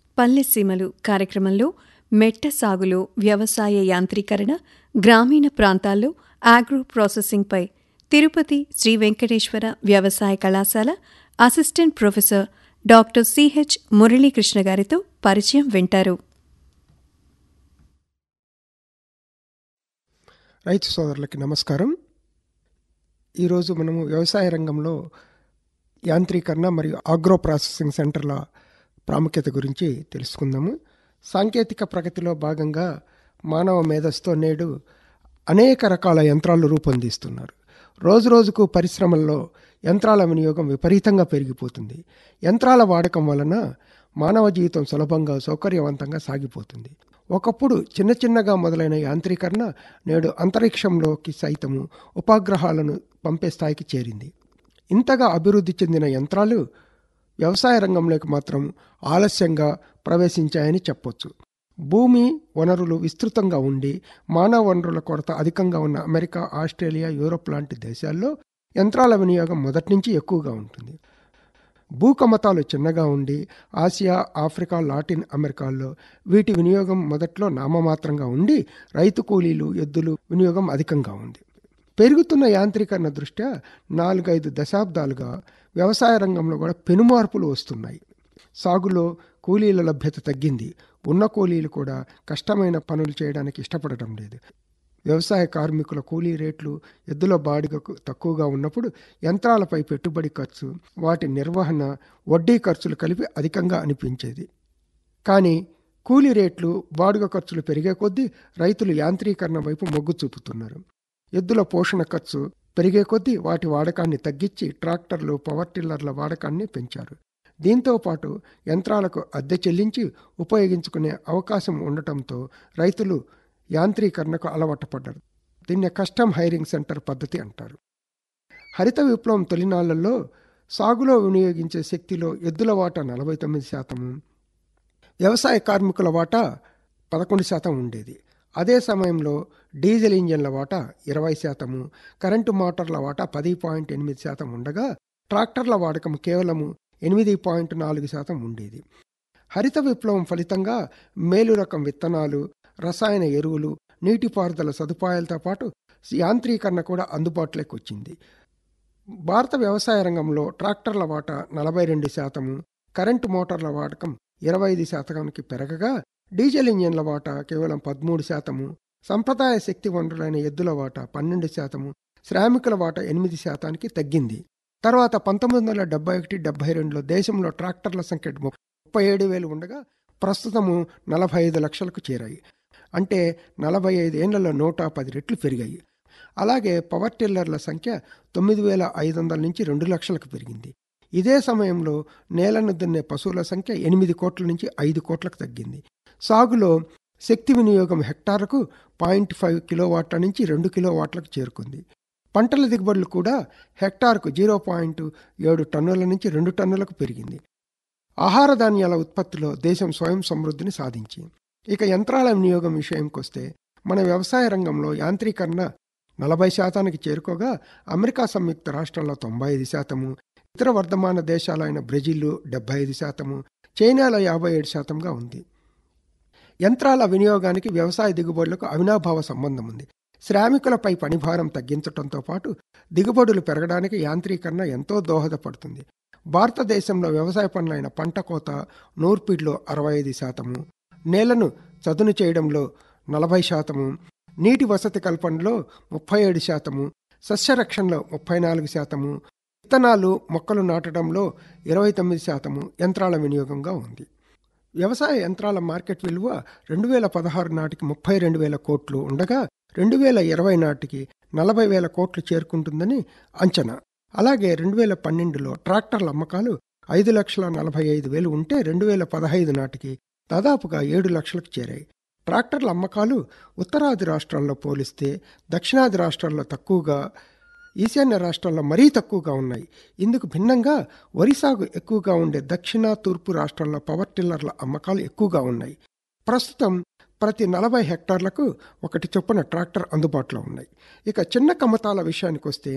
పల్లె సీమలు కార్యక్రమంలో మెట్ట సాగులో వ్యవసాయ యాంత్రీకరణ గ్రామీణ ప్రాంతాల్లో ఆగ్రో ప్రాసెసింగ్పై తిరుపతి శ్రీ వెంకటేశ్వర వ్యవసాయ కళాశాల assistant professor doctor CH Muralikrishna గారితో పరిచయం వింటారు రైతు సోదరులకి నమస్కారం ఈరోజు మనము వ్యవసాయ రంగంలో యాంత్రీకరణ మరియు ఆగ్రో ప్రాసెసింగ్ సెంటర్ల ప్రాముఖ్యత గురించి తెలుసుకుందాము సాంకేతిక ప్రగతిలో భాగంగా మానవ మేధస్తో నేడు అనేక రకాల యంత్రాలు రూపొందిస్తున్నారు రోజు రోజుకు పరిశ్రమల్లో యంత్రాల వినియోగం విపరీతంగా పెరిగిపోతుంది యంత్రాల వాడకం వలన మానవ జీవితం సులభంగా సౌకర్యవంతంగా సాగిపోతుంది ఒకప్పుడు చిన్న చిన్నగా మొదలైన యాంత్రీకరణ నేడు అంతరిక్షంలోకి సైతము ఉపగ్రహాలను పంపే స్థాయికి చేరింది ఇంతగా అభివృద్ధి చెందిన యంత్రాలు వ్యవసాయ రంగంలోకి మాత్రం ఆలస్యంగా ప్రవేశించాయని చెప్పొచ్చు భూమి వనరులు విస్తృతంగా ఉండి మానవ వనరుల కొరత అధికంగా ఉన్న అమెరికా ఆస్ట్రేలియా యూరోప్ లాంటి దేశాల్లో యంత్రాల వినియోగం మొదటి నుంచి ఎక్కువగా ఉంటుంది భూకమతాలు చిన్నగా ఉండి ఆసియా ఆఫ్రికా లాటిన్ అమెరికాల్లో వీటి వినియోగం మొదట్లో నామమాత్రంగా ఉండి రైతు కూలీలు ఎద్దులు వినియోగం అధికంగా ఉంది పెరుగుతున్న యాంత్రీకరణ దృష్ట్యా నాలుగైదు దశాబ్దాలుగా వ్యవసాయ రంగంలో కూడా పెనుమార్పులు వస్తున్నాయి సాగులో కూలీల లభ్యత తగ్గింది ఉన్న కూలీలు కూడా కష్టమైన పనులు చేయడానికి ఇష్టపడటం లేదు వ్యవసాయ కార్మికుల కూలీ రేట్లు ఎద్దుల బాడిగకు తక్కువగా ఉన్నప్పుడు యంత్రాలపై పెట్టుబడి ఖర్చు వాటి నిర్వహణ వడ్డీ ఖర్చులు కలిపి అధికంగా అనిపించేది కానీ కూలీ రేట్లు బాడుగ ఖర్చులు పెరిగే కొద్దీ రైతులు యాంత్రీకరణ వైపు మొగ్గు చూపుతున్నారు ఎద్దుల పోషణ ఖర్చు పెరిగే కొద్దీ వాటి వాడకాన్ని తగ్గించి ట్రాక్టర్లు పవర్ టిల్లర్ల వాడకాన్ని పెంచారు దీంతో పాటు యంత్రాలకు అద్దె చెల్లించి ఉపయోగించుకునే అవకాశం ఉండటంతో రైతులు యాంత్రీకరణకు అలవాటు పడ్డారు దీన్ని కస్టమ్ హైరింగ్ సెంటర్ పద్ధతి అంటారు హరిత విప్లవం తొలినాళ్లలో సాగులో వినియోగించే శక్తిలో ఎద్దుల వాటా నలభై తొమ్మిది శాతము వ్యవసాయ కార్మికుల వాటా పదకొండు శాతం ఉండేది అదే సమయంలో డీజిల్ ఇంజన్ల వాటా ఇరవై శాతము కరెంటు మోటార్ల వాటా పది పాయింట్ ఎనిమిది శాతం ఉండగా ట్రాక్టర్ల వాడకం కేవలము ఎనిమిది పాయింట్ నాలుగు శాతం ఉండేది హరిత విప్లవం ఫలితంగా మేలు రకం విత్తనాలు రసాయన ఎరువులు నీటిపారుదల సదుపాయాలతో పాటు యాంత్రీకరణ కూడా అందుబాటులోకి వచ్చింది భారత వ్యవసాయ రంగంలో ట్రాక్టర్ల వాటా నలభై రెండు శాతము కరెంటు మోటార్ల వాడకం ఇరవై ఐదు శాతానికి పెరగగా డీజిల్ ఇంజన్ల వాటా కేవలం పదమూడు శాతము సంప్రదాయ శక్తి వనరులైన ఎద్దుల వాటా పన్నెండు శాతము శ్రామికుల వాటా ఎనిమిది శాతానికి తగ్గింది తర్వాత పంతొమ్మిది వందల డెబ్బై ఒకటి డెబ్బై రెండులో దేశంలో ట్రాక్టర్ల సంఖ్య ముప్పై ఏడు వేలు ఉండగా ప్రస్తుతము నలభై ఐదు లక్షలకు చేరాయి అంటే నలభై ఐదు ఏళ్లలో నూట పది రెట్లు పెరిగాయి అలాగే పవర్ టిల్లర్ల సంఖ్య తొమ్మిది వేల ఐదు వందల నుంచి రెండు లక్షలకు పెరిగింది ఇదే సమయంలో నేలను దున్నే పశువుల సంఖ్య ఎనిమిది కోట్ల నుంచి ఐదు కోట్లకు తగ్గింది సాగులో శక్తి వినియోగం హెక్టార్కు పాయింట్ ఫైవ్ కిలోవాట్ల నుంచి రెండు కిలోవాట్లకు చేరుకుంది పంటల దిగుబడులు కూడా హెక్టార్కు జీరో పాయింట్ ఏడు టన్నుల నుంచి రెండు టన్నులకు పెరిగింది ఆహార ధాన్యాల ఉత్పత్తిలో దేశం స్వయం సమృద్ధిని సాధించి ఇక యంత్రాల వినియోగం విషయంకొస్తే మన వ్యవసాయ రంగంలో యాంత్రీకరణ నలభై శాతానికి చేరుకోగా అమెరికా సంయుక్త రాష్ట్రాల్లో తొంభై ఐదు శాతము ఇతర వర్ధమాన దేశాలైన బ్రెజిల్ డెబ్బై ఐదు శాతము చైనాలో యాభై ఏడు శాతంగా ఉంది యంత్రాల వినియోగానికి వ్యవసాయ దిగుబడులకు అవినాభావ సంబంధం ఉంది శ్రామికులపై పనిభారం తగ్గించడంతో పాటు దిగుబడులు పెరగడానికి యాంత్రీకరణ ఎంతో దోహదపడుతుంది భారతదేశంలో వ్యవసాయ పనులైన పంట కోత నూర్పిడ్లో అరవై ఐదు శాతము నేలను చదును చేయడంలో నలభై శాతము నీటి వసతి కల్పనలో ముప్పై ఏడు శాతము సస్యరక్షణలో ముప్పై నాలుగు శాతము విత్తనాలు మొక్కలు నాటడంలో ఇరవై తొమ్మిది శాతము యంత్రాల వినియోగంగా ఉంది వ్యవసాయ యంత్రాల మార్కెట్ విలువ రెండు వేల పదహారు నాటికి ముప్పై రెండు వేల కోట్లు ఉండగా రెండు వేల ఇరవై నాటికి నలభై వేల కోట్లు చేరుకుంటుందని అంచనా అలాగే రెండు వేల పన్నెండులో ట్రాక్టర్ల అమ్మకాలు ఐదు లక్షల నలభై ఐదు వేలు ఉంటే రెండు వేల పదహైదు నాటికి దాదాపుగా ఏడు లక్షలకు చేరాయి ట్రాక్టర్ల అమ్మకాలు ఉత్తరాది రాష్ట్రాల్లో పోలిస్తే దక్షిణాది రాష్ట్రాల్లో తక్కువగా ఈశాన్య రాష్ట్రాల్లో మరీ తక్కువగా ఉన్నాయి ఇందుకు భిన్నంగా వరి సాగు ఎక్కువగా ఉండే దక్షిణ తూర్పు రాష్ట్రాల్లో పవర్ టిల్లర్ల అమ్మకాలు ఎక్కువగా ఉన్నాయి ప్రస్తుతం ప్రతి నలభై హెక్టార్లకు ఒకటి చొప్పున ట్రాక్టర్ అందుబాటులో ఉన్నాయి ఇక చిన్న కమతాల విషయానికి వస్తే